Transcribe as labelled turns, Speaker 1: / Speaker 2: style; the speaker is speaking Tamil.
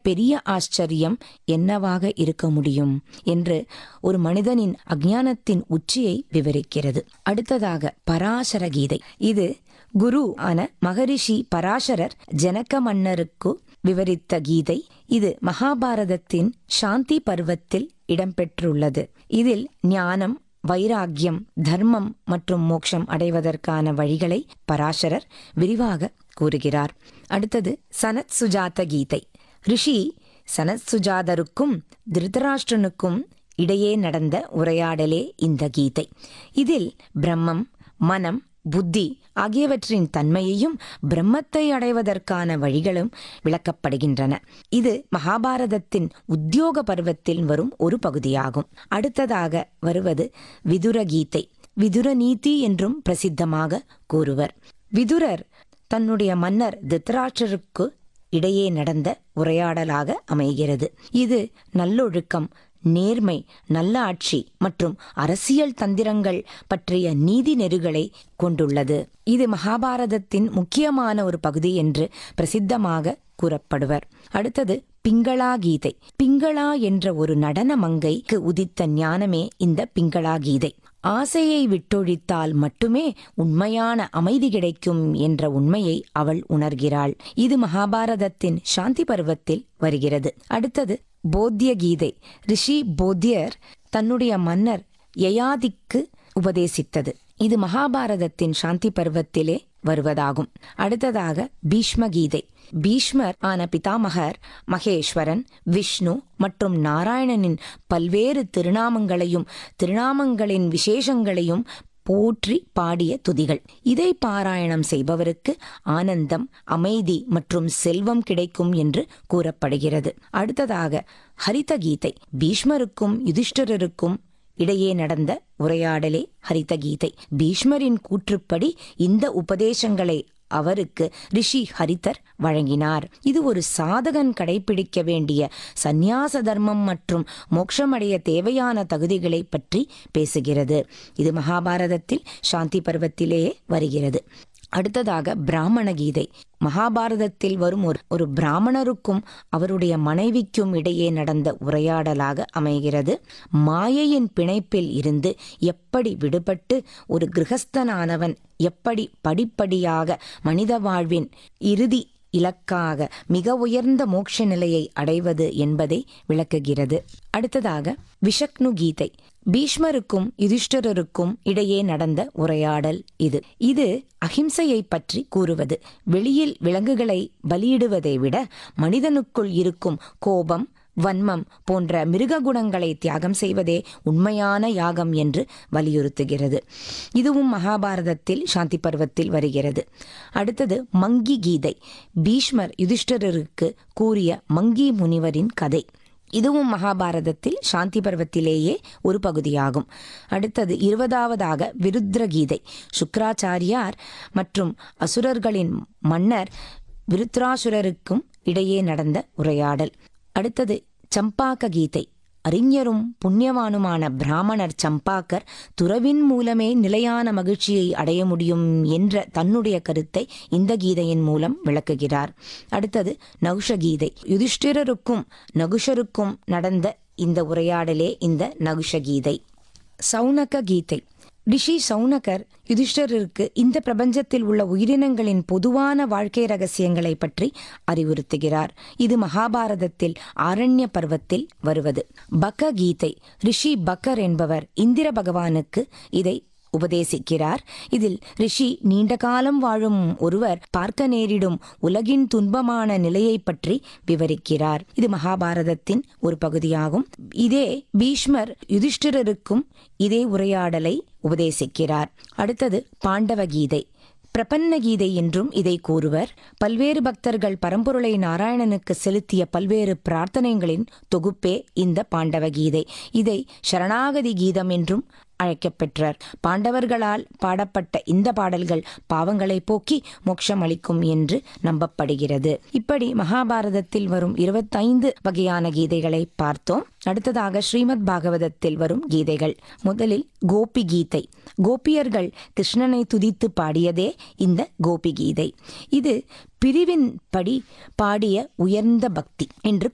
Speaker 1: பெரிய ஆச்சரியம் என்னவாக இருக்க முடியும் என்று ஒரு மனிதனின் அஞ்ஞானத்தின் உச்சியை விவரிக்கிறது அடுத்ததாக பராசர கீதை இது குரு ஆன மகரிஷி பராசரர் ஜனக மன்னருக்கு விவரித்த கீதை இது மகாபாரதத்தின் சாந்தி பருவத்தில் இடம்பெற்றுள்ளது இதில் ஞானம் வைராக்கியம் தர்மம் மற்றும் மோட்சம் அடைவதற்கான வழிகளை பராசரர் விரிவாக கூறுகிறார் அடுத்தது சனத் சுஜாத கீதை ரிஷி சனத் சுஜாதருக்கும் திருதராஷ்டிரனுக்கும் இடையே நடந்த உரையாடலே இந்த கீதை இதில் பிரம்மம் மனம் புத்தி ஆகியவற்றின் தன்மையையும் பிரம்மத்தை அடைவதற்கான வழிகளும் விளக்கப்படுகின்றன இது மகாபாரதத்தின் உத்தியோக பருவத்தில் வரும் ஒரு பகுதியாகும் அடுத்ததாக வருவது விதுர கீதை விதுர நீதி என்றும் பிரசித்தமாக கூறுவர் விதுரர் தன்னுடைய மன்னர் திருத்தராட்சருக்கு இடையே நடந்த உரையாடலாக அமைகிறது இது நல்லொழுக்கம் நேர்மை நல்ல ஆட்சி மற்றும் அரசியல் தந்திரங்கள் பற்றிய நீதி நெறிகளை கொண்டுள்ளது இது மகாபாரதத்தின் முக்கியமான ஒரு பகுதி என்று பிரசித்தமாக கூறப்படுவர் அடுத்தது பிங்களா கீதை பிங்களா என்ற ஒரு நடன மங்கைக்கு உதித்த ஞானமே இந்த பிங்களா கீதை ஆசையை விட்டொழித்தால் மட்டுமே உண்மையான அமைதி கிடைக்கும் என்ற உண்மையை அவள் உணர்கிறாள் இது மகாபாரதத்தின் சாந்தி பருவத்தில் வருகிறது அடுத்தது போத்திய கீதை ரிஷி போத்தியர் தன்னுடைய மன்னர் யயாதிக்கு உபதேசித்தது இது மகாபாரதத்தின் சாந்தி பருவத்திலே வருவதாகும் அடுத்ததாக பீஷ்ம கீதை பீஷ்மர் ஆன பிதாமகர் மகேஸ்வரன் விஷ்ணு மற்றும் நாராயணனின் பல்வேறு திருநாமங்களையும் திருநாமங்களின் விசேஷங்களையும் போற்றி பாடிய துதிகள் இதை பாராயணம் செய்பவருக்கு ஆனந்தம் அமைதி மற்றும் செல்வம் கிடைக்கும் என்று கூறப்படுகிறது அடுத்ததாக ஹரித கீதை பீஷ்மருக்கும் யுதிஷ்டரருக்கும் இடையே நடந்த உரையாடலே ஹரித கீதை பீஷ்மரின் கூற்றுப்படி இந்த உபதேசங்களை அவருக்கு ரிஷி ஹரிதர் வழங்கினார் இது ஒரு சாதகன் கடைபிடிக்க வேண்டிய சந்நியாச தர்மம் மற்றும் மோட்சமடைய தேவையான தகுதிகளை பற்றி பேசுகிறது இது மகாபாரதத்தில் சாந்தி பருவத்திலேயே வருகிறது அடுத்ததாக பிராமண கீதை மகாபாரதத்தில் வரும் ஒரு ஒரு பிராமணருக்கும் அவருடைய மனைவிக்கும் இடையே நடந்த உரையாடலாக அமைகிறது மாயையின் பிணைப்பில் இருந்து எப்படி விடுபட்டு ஒரு கிரகஸ்தனானவன் எப்படி படிப்படியாக மனித வாழ்வின் இறுதி இலக்காக மிக உயர்ந்த மோட்ச நிலையை அடைவது என்பதை விளக்குகிறது அடுத்ததாக விஷக்னு கீதை பீஷ்மருக்கும் யுதிஷ்டரருக்கும் இடையே நடந்த உரையாடல் இது இது அஹிம்சையை பற்றி கூறுவது வெளியில் விலங்குகளை பலியிடுவதை விட மனிதனுக்குள் இருக்கும் கோபம் வன்மம் போன்ற மிருக குணங்களை தியாகம் செய்வதே உண்மையான யாகம் என்று வலியுறுத்துகிறது இதுவும் மகாபாரதத்தில் சாந்தி பருவத்தில் வருகிறது அடுத்தது மங்கி கீதை பீஷ்மர் யுதிஷ்டரருக்கு கூறிய மங்கி முனிவரின் கதை இதுவும் மகாபாரதத்தில் சாந்தி பருவத்திலேயே ஒரு பகுதியாகும் அடுத்தது இருபதாவதாக விருத்ர கீதை சுக்ராச்சாரியார் மற்றும் அசுரர்களின் மன்னர் விருத்ராசுரருக்கும் இடையே நடந்த உரையாடல் அடுத்தது சம்பாக்க கீதை அறிஞரும் புண்ணியவானுமான பிராமணர் சம்பாக்கர் துறவின் மூலமே நிலையான மகிழ்ச்சியை அடைய முடியும் என்ற தன்னுடைய கருத்தை இந்த கீதையின் மூலம் விளக்குகிறார் அடுத்தது நகுஷ கீதை யுதிஷ்டிரருக்கும் நகுஷருக்கும் நடந்த இந்த உரையாடலே இந்த நகுஷ கீதை சௌனக கீதை ரிஷி சௌனகர் யுதிஷ்டருக்கு இந்த பிரபஞ்சத்தில் உள்ள உயிரினங்களின் பொதுவான வாழ்க்கை ரகசியங்களை பற்றி அறிவுறுத்துகிறார் இது மகாபாரதத்தில் ஆரண்ய பர்வத்தில் வருவது பக கீதை ரிஷி பக்கர் என்பவர் இந்திர பகவானுக்கு இதை உபதேசிக்கிறார் இதில் ரிஷி நீண்ட காலம் வாழும் ஒருவர் பார்க்க நேரிடும் உலகின் துன்பமான நிலையை பற்றி விவரிக்கிறார் இது மகாபாரதத்தின் ஒரு பகுதியாகும் இதே பீஷ்மர் யுதிஷ்டிரருக்கும் இதே உரையாடலை உபதேசிக்கிறார் அடுத்தது பாண்டவ கீதை பிரபன்ன கீதை என்றும் இதை கூறுவர் பல்வேறு பக்தர்கள் பரம்பொருளை நாராயணனுக்கு செலுத்திய பல்வேறு பிரார்த்தனைகளின் தொகுப்பே இந்த பாண்டவ கீதை இதை சரணாகதி கீதம் என்றும் அழைக்கப்பெற்றார் பாண்டவர்களால் பாடப்பட்ட இந்த பாடல்கள் பாவங்களை போக்கி மோட்சம் அளிக்கும் என்று நம்பப்படுகிறது இப்படி மகாபாரதத்தில் வரும் இருபத்தைந்து வகையான கீதைகளை பார்த்தோம் அடுத்ததாக ஸ்ரீமத் பாகவதத்தில் வரும் கீதைகள் முதலில் கோபி கீதை கோபியர்கள் கிருஷ்ணனை துதித்து பாடியதே இந்த கோபி கீதை இது பிரிவின் படி பாடிய உயர்ந்த பக்தி என்று